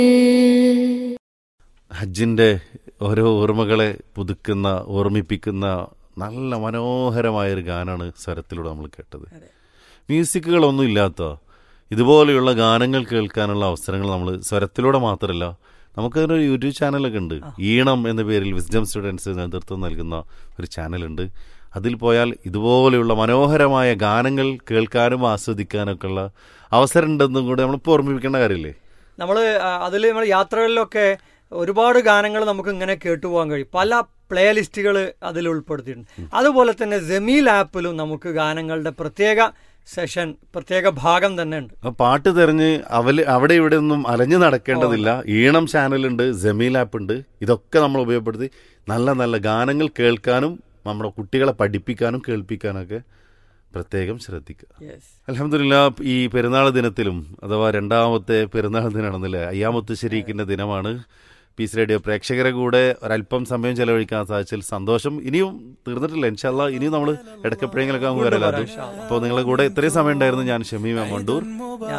ഹജ്ജിന്റെ ഓരോ ഓർമ്മകളെ പുതുക്കുന്ന ഓർമ്മിപ്പിക്കുന്ന നല്ല മനോഹരമായൊരു ഗാനമാണ് സ്വരത്തിലൂടെ നമ്മൾ കേട്ടത് മ്യൂസിക്കുകളൊന്നും ഇല്ലാത്ത ഇതുപോലെയുള്ള ഗാനങ്ങൾ കേൾക്കാനുള്ള അവസരങ്ങൾ നമ്മൾ സ്വരത്തിലൂടെ മാത്രമല്ല നമുക്കതിനൊരു യൂട്യൂബ് ചാനലൊക്കെ ഉണ്ട് ഈണം എന്ന പേരിൽ വിസ്ഡം സ്റ്റുഡൻസ് നേതൃത്വം നൽകുന്ന ഒരു ചാനലുണ്ട് അതിൽ പോയാൽ ഇതുപോലെയുള്ള മനോഹരമായ ഗാനങ്ങൾ കേൾക്കാനും ആസ്വദിക്കാനൊക്കെ ഉള്ള അവസരം ഉണ്ടെന്നും കൂടെ നമ്മളിപ്പോൾ ഓർമ്മിപ്പിക്കേണ്ട കാര്യമില്ലേ നമ്മൾ അതിൽ നമ്മൾ യാത്രകളിലൊക്കെ ഒരുപാട് ഗാനങ്ങൾ നമുക്ക് ഇങ്ങനെ കേട്ടുപോകാൻ കഴിയും പല പ്ലേ ലിസ്റ്റുകൾ അതിൽ ഉൾപ്പെടുത്തിയിട്ടുണ്ട് അതുപോലെ തന്നെ ജമീൽ ആപ്പിലും നമുക്ക് ഗാനങ്ങളുടെ പ്രത്യേക സെഷൻ പ്രത്യേക ഭാഗം തന്നെ ഉണ്ട് ആ പാട്ട് തെരഞ്ഞ് അവല് അവിടെ ഇവിടെ ഒന്നും അലഞ്ഞു നടക്കേണ്ടതില്ല ഈണം ചാനലുണ്ട് ജമീൽ ആപ്പ് ഉണ്ട് ഇതൊക്കെ നമ്മൾ ഉപയോഗപ്പെടുത്തി നല്ല നല്ല ഗാനങ്ങൾ കേൾക്കാനും നമ്മുടെ കുട്ടികളെ പഠിപ്പിക്കാനും കേൾപ്പിക്കാനൊക്കെ പ്രത്യേകം ശ്രദ്ധിക്കുക യെസ് അലഹമില്ല ഈ പെരുന്നാൾ ദിനത്തിലും അഥവാ രണ്ടാമത്തെ പെരുന്നാൾ ദിനമാണെന്നില്ലേ അയ്യാമത്ത് ശരീക്കിന്റെ ദിനമാണ് പീസ് റേഡിയോ പ്രേക്ഷകരെ കൂടെ ഒരല്പം സമയം ചെലവഴിക്കാൻ സാധിച്ചതിൽ സന്തോഷം ഇനിയും തീർന്നിട്ടില്ല ഇൻഷാല്ല ഇനിയും നമ്മൾ ഇടയ്ക്കെപ്പോഴെങ്കിലൊക്കെ അങ്ങ് വരലാത് അപ്പോൾ നിങ്ങളുടെ കൂടെ ഇത്രയും സമയം ഉണ്ടായിരുന്നു ഞാൻ ഷമീം മണ്ടൂർ